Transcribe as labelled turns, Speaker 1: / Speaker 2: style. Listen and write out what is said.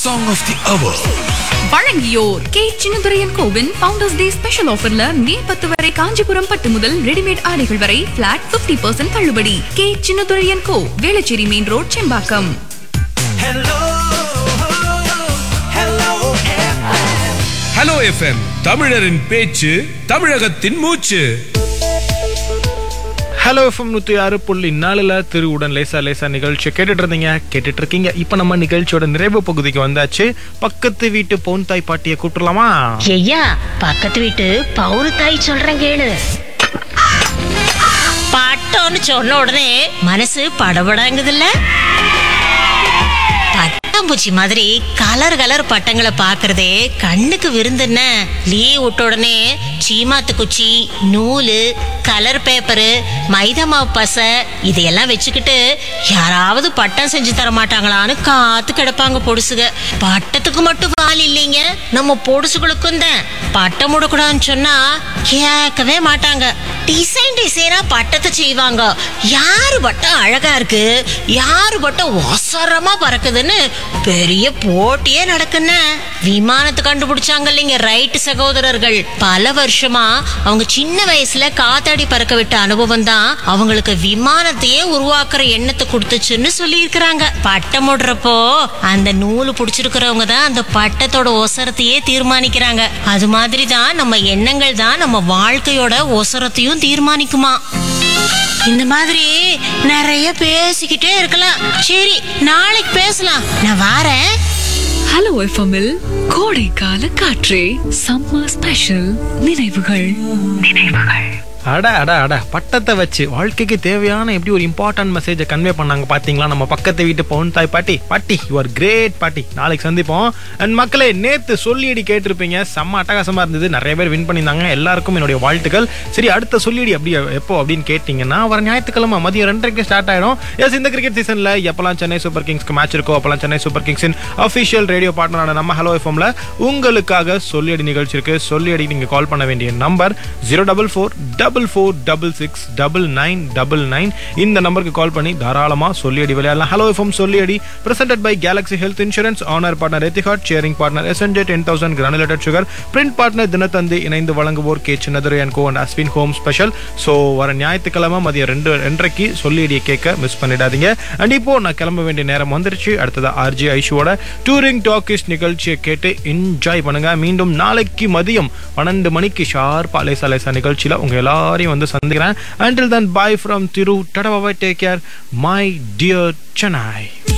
Speaker 1: Song of the Hour.
Speaker 2: வழங்கியோர் K Chinnadurayan கோவின் founders day special ஆஃபர்ல மே பத்து வரை காஞ்சிபுரம் பட்டு முதல் ரெடிமேட் ஆடைகள் வரை பிளாட் 50% பர்சன்ட் தள்ளுபடி K Chinnadurayan co Velachery main road Sembakkam
Speaker 1: Hello FM தமிழரின் பேச்சு தமிழகத்தின் மூச்சு
Speaker 3: ஹலோ எஃப்எம் நூற்றி ஆறு புள்ளி நாலுல திருவுடன் லேசா லேசா நிகழ்ச்சி கேட்டுட்டு இருந்தீங்க கேட்டுட்டு இருக்கீங்க இப்போ நம்ம நிகழ்ச்சியோட நிறைவு பகுதிக்கு வந்தாச்சு பக்கத்து வீட்டு பொன் தாய் பாட்டியை கூப்பிடலாமா
Speaker 4: ஐயா பக்கத்து வீட்டு பவுரு தாய் சொல்றேன் கேளு பட்டோன்னு சொன்ன உடனே மனசு படபடங்குதுல்ல பட்டாம்பூச்சி மாதிரி கலர் கலர் பட்டங்களை பாக்குறதே கண்ணுக்கு விருந்துன்ன லீவ் விட்ட உடனே சீமாத்து குச்சி நூலு கலர் பேப்பரு மைதா மாவு பசை இதையெல்லாம் வச்சுக்கிட்டு யாராவது பட்டம் செஞ்சு தர மாட்டாங்களான்னு காத்து கிடப்பாங்க பொடுசுக பட்டத்துக்கு மட்டும் வால் இல்லைங்க நம்ம பொடுசுகளுக்கும் தான் பட்டம் முடக்கூடாதுன்னு சொன்னா கேட்கவே மாட்டாங்க டிசைன் டிசைனா பட்டத்தை செய்வாங்க யாரு பட்டம் அழகா இருக்கு யாரு பட்டம் ஒசரமா பறக்குதுன்னு பெரிய போட்டியே நடக்குன்னு விமானத்தை கண்டுபிடிச்சாங்க இல்லைங்க ரைட் சகோதரர்கள் பல வருஷமா அவங்க சின்ன வயசுல காத்தாடி பறக்க விட்ட அனுபவம் தான் அவங்களுக்கு விமானத்தையே உருவாக்குற எண்ணத்தை கொடுத்துச்சுன்னு சொல்லியிருக்கிறாங்க பட்டம் போடுறப்போ அந்த நூலு பிடிச்சிருக்கிறவங்க தான் அந்த பட்டத்தோட ஒசரத்தையே தீர்மானிக்கிறாங்க அது மாதிரி தான் நம்ம எண்ணங்கள் தான் நம்ம வாழ்க்கையோட ஒசரத்தையும் தீர்மானிக்குமா இந்த மாதிரி நிறைய பேசிக்கிட்டே இருக்கலாம் சரி நாளைக்கு பேசலாம் நான் வாரேன்
Speaker 2: ஹலோ எஃப்எம்மில் கோடைக்கால காற்றே சம்மர் ஸ்பெஷல் நினைவுகள்
Speaker 3: அட அட அட பட்டத்தை வச்சு வாழ்க்கைக்கு தேவையான எப்படி ஒரு இம்பார்ட்டன்ட் மெசேஜை கன்வே பண்ணாங்க பாத்தீங்களா நம்ம பக்கத்து வீட்டு பொன் தாய் பாட்டி பாட்டி யூ ஆர் கிரேட் பாட்டி நாளைக்கு சந்திப்போம் அண்ட் மக்களே நேத்து சொல்லியடி கேட்டிருப்பீங்க செம்ம அட்டகாசமா இருந்தது நிறைய பேர் வின் பண்ணியிருந்தாங்க எல்லாருக்கும் என்னுடைய வாழ்த்துக்கள் சரி அடுத்த சொல்லியடி அப்படி எப்போ அப்படின்னு கேட்டிங்கன்னா வர ஞாயிற்றுக்கிழமை மதியம் ரெண்டரைக்கு ஸ்டார்ட் ஆயிடும் எஸ் இந்த கிரிக்கெட் சீசன்ல எப்பெல்லாம் சென்னை சூப்பர் கிங்ஸ்க்கு மேட்ச் இருக்கோ அப்பெல்லாம் சென்னை சூப்பர் கிங்ஸின் அஃபிஷியல் ரேடியோ பார்ட்னரான நம்ம ஹலோ எஃப்எம்ல உங்களுக்காக சொல்லியடி நிகழ்ச்சி இருக்கு சொல்லியடி நீங்க கால் பண்ண வேண்டிய number zero double four double four double six double nine double nine இந்த நம்பருக்கு கால் பண்ணி தாராளமா சொல்லியடி விளையாடலாம் hello FM Solliyadi presented by Galaxy health insurance honour partner Etihad sharing partner SNJ ten thousand granulated sugar print partner Dinathanthi இணைந்து வழங்குவோர் K Chinnadurai and co and Ashwin home special so வர ஞாயிற்றுக்கிழமை மதியம் ரெண்டு ரெண்டரைக்கு சொல்லியடியை கேட்க மிஸ் பண்ணிடாதீங்க அண்ட் இப்போ நான் கிளம்ப வேண்டிய நேரம் வந்துருச்சு அடுத்தது ஆர்ஜி ஐஷுவோட டூரிங் டாக்கிஸ் நிகழ்ச்சியை கேட்டு என்ஜாய் பண்ணுங்க மீண்டும் நாளைக்கு மதியம் பன்னெண்டு மணிக்கு ஷார்ப் அலேசா லேசா நிகழ்ச்சியில் உங்க எல்லாரையும் வந்து சந்திக்கிறேன் until then bye from Thiru டடபாபாய் take care my dear Chennai